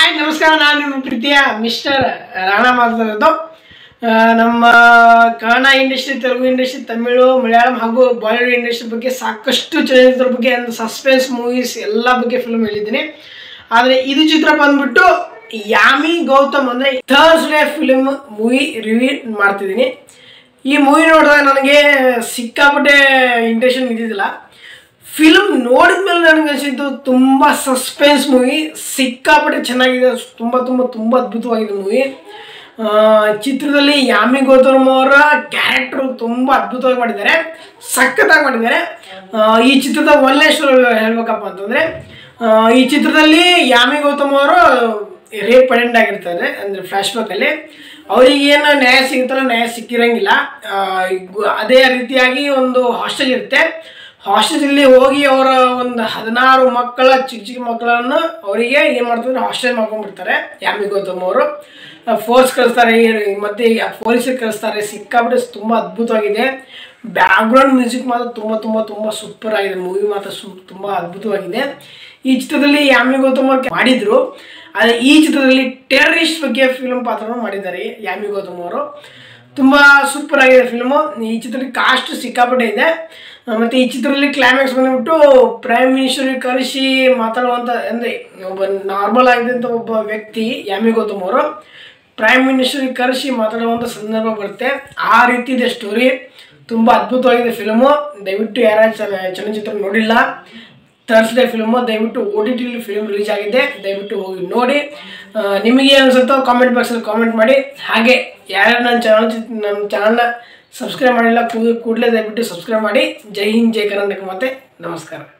hi ನಮಸ್ಕಾರ ನಾನು ನಿಮ್ಮ ಪ್ರೀತಿಯ ಮಿಸ್ಟರ್ ರಾಣಾ ಮಾತಾಡೋದು ಆ, ನಮ್ಮ ಕನ್ನಡ ಇಂಡಸ್ಟ್ರಿ ತೆಲುಗು ಇಂಡಸ್ಟ್ರಿ ತಮಿಳು ಮಲಯಾಳಂ ಹಾಗೂ ಬಾಲಿವುಡ್ ಇಂಡಸ್ಟ್ರಿ ಬಗ್ಗೆ ಸಾಕಷ್ಟು ಚಲನಚಿತ್ರ ಬಗ್ಗೆ ಒಂದು ಸಸ್ಪೆನ್ಸ್ ಮೂವೀಸ್ ಎಲ್ಲ ಬಗ್ಗೆ ಫಿಲ್ಮ್ ಹೇಳಿದ್ದೀನಿ ಆದರೆ ಇದು ಚಿತ್ರ ಬಂದ್ಬಿಟ್ಟು ಯಾಮಿ ಗೌತಮ್ ಅಂದರೆ ಥರ್ಸ್ಡೇ ಫಿಲ್ಮ್ ಮೂವಿ ರಿವ್ಯೂ ಮಾಡ್ತಿದ್ದೀನಿ ಈ ಮೂವಿ ನೋಡಿದಾಗ ನನಗೆ ಸಿಕ್ಕಾಪಟ್ಟೆ ಇಂಟ್ರೆಷನ್ ಇದ್ದಿದ್ದಿಲ್ಲ ಫಿಲ್ಮ್ ನೋಡಿದ್ಮೇಲೆ ನನಗೆ ಅನಿಸಿದ್ದು ತುಂಬ ಸಸ್ಪೆನ್ಸ್ ಮೂವಿ ಸಿಕ್ಕಾಪಟ್ಟೆ ಚೆನ್ನಾಗಿದೆ ತುಂಬ ತುಂಬ ತುಂಬ ಅದ್ಭುತವಾಗಿದೆ ಮೂವಿ ಚಿತ್ರದಲ್ಲಿ ಯಾಮಿ ಗೌತಮ್ ಅವರ ಕ್ಯಾರೆಕ್ಟರ್ ತುಂಬ ಅದ್ಭುತವಾಗಿ ಮಾಡಿದ್ದಾರೆ ಸಖತ್ತಾಗಿ ಮಾಡಿದ್ದಾರೆ ಆ, ಈ ಚಿತ್ರದ ಒಳ್ಳೆ ಹೇಳ್ಬೇಕಪ್ಪ ಅಂತಂದರೆ ಈ ಚಿತ್ರದಲ್ಲಿ ಯಾಮಿ ಗೌತಮ್ ಅವರು ರೇಪ್ ಅಟೆಂಡ್ ಆಗಿರ್ತಾರೆ ಅಂದರೆ ಫ್ಲ್ಯಾಶ್ಬ್ಯಾಕಲ್ಲಿ ಅವರಿಗೆ ಏನು ನ್ಯಾಯ ಸಿಗುತ್ತಲ್ಲ ನ್ಯಾಯ ಸಿಕ್ಕಿರಂಗಿಲ್ಲ ಆ, ಗು- ಅದೇ ರೀತಿಯಾಗಿ ಒಂದು ಹಾಸ್ಟೆಲ್ ಇರುತ್ತೆ ಹಾಸ್ಟೆಲಲ್ಲಿ ಹೋಗಿ ಅವರ ಒಂದು ಹದಿನಾರು ಮಕ್ಕಳ ಚಿಕ್ಕ ಚಿಕ್ಕ ಮಕ್ಕಳನ್ನು ಅವರಿಗೆ ಏನು ಮಾಡ್ತಾರೆ ಹಾಸ್ಟೆಲ್ ಮಾಡ್ಕೊಂಡ್ಬಿಡ್ತಾರೆ ಯಾಮಿ ಗೌತಮ್ ಅವರು ಫೋರ್ಸ್ ಕಳಿಸ್ತಾರೆ ಈ- ಮತ್ತೆ ಪೊಲೀಸಿಗೆ ಕಳಿಸ್ತಾರೆ ಸಿಕ್ಕಾಬಿಟ್ಟೆ ತುಂಬ ಅದ್ಭುತವಾಗಿದೆ ಬ್ಯಾಕ್ಗ್ರೌಂಡ್ ಮ್ಯೂಸಿಕ್ ಮಾತ್ರ ತುಂಬ ತುಂಬ ತುಂಬ ಸೂಪರ್ ಆಗಿದೆ ಮೂವಿ ಮಾತ್ರ ಸು ತುಂಬ ಅದ್ಭುತವಾಗಿದೆ ಈ ಚಿತ್ರದಲ್ಲಿ ಯಾಮಿ ಗೌತಮ್ ಅವ್ರು ಮಾಡಿದ್ರು ಆದರೆ ಈ ಚಿತ್ರದಲ್ಲಿ ಟೆರರಿಸ್ಟ್ ಬಗ್ಗೆ ಫಿಲ್ಮ್ ಪಾತ್ರವನ್ನು ಮಾಡಿದ್ದಾರೆ ಯಾಮಿ ಗೌತಮ್ ಅವರು ತುಂಬ ಸೂಪರ್ ಆಗಿದೆ ಫಿಲ್ಮು ಈ ಚಿತ್ರದಲ್ಲಿ ಕಾಸ್ಟ್ ಸಿಕ್ಕಾಪಟ್ಟೆ ಇದೆ ಆ, ಮತ್ತೆ ಈ ಚಿತ್ರದಲ್ಲಿ ಕ್ಲೈಮ್ಯಾಕ್ಸ್ ಬಂದ್ಬಿಟ್ಟು ಪ್ರೈಮ್ ಮಿನಿಸ್ಟರ್ ಕರೆಸಿ ಮಾತಾಡುವಂಥ ಅಂದರೆ ಒಬ್ಬ ನಾರ್ಮಲ್ ಆಗಿದ್ದಂಥ ಒಬ್ಬ ವ್ಯಕ್ತಿ ಯಾಮಿ ಗೌತಮ್ ಅವರು ಪ್ರೈಮ್ ಮಿನಿಸ್ಟರ್ ಕರೆಸಿ ಮಾತಾಡುವಂಥ ಸಂದರ್ಭ ಬರುತ್ತೆ ಆ ರೀತಿ ಇದೆ ಸ್ಟೋರಿ ತುಂಬ ಅದ್ಭುತವಾಗಿದೆ ಫಿಲ್ಮು ದಯವಿಟ್ಟು ಯಾರ್ಯಾರು ಚಲ- ಚಲನಚಿತ್ರ ನೋಡಿಲ್ಲ ಥರ್ಸ್ಡೇ ಫಿಲ್ಮು ದಯವಿಟ್ಟು ಓ ಟಿ ಟಿಲಿ ಫಿಲ್ಮ್ ರಿಲೀಸ್ ಆಗಿದೆ ದಯವಿಟ್ಟು ಹೋಗಿ ನೋಡಿ ಆ, ನಿಮಗೆ ಏನು ಅನ್ಸುತ್ತೋ ಕಾಮೆಂಟ್ ಬಾಕ್ಸಲ್ಲಿ ಕಾಮೆಂಟ್ ಮಾಡಿ ಹಾಗೆ ಯಾರ್ಯಾರು ನನ್ನ ಚಾನಲ್ ನನ್ನ ಚಾನಲ್ನ ಸಬ್ಸ್ಕ್ರೈಬ್ ಮಾಡಿಲ್ಲ ಕೂಡಲೇ ದಯವಿಟ್ಟು ಸಬ್ಸ್ಕ್ರೈಬ್ ಮಾಡಿ ಜೈ ಹಿಂದ್ ಜೈ ಕರ್ನಾಟಕ ಮತ್ತೆ ನಮಸ್ಕಾರ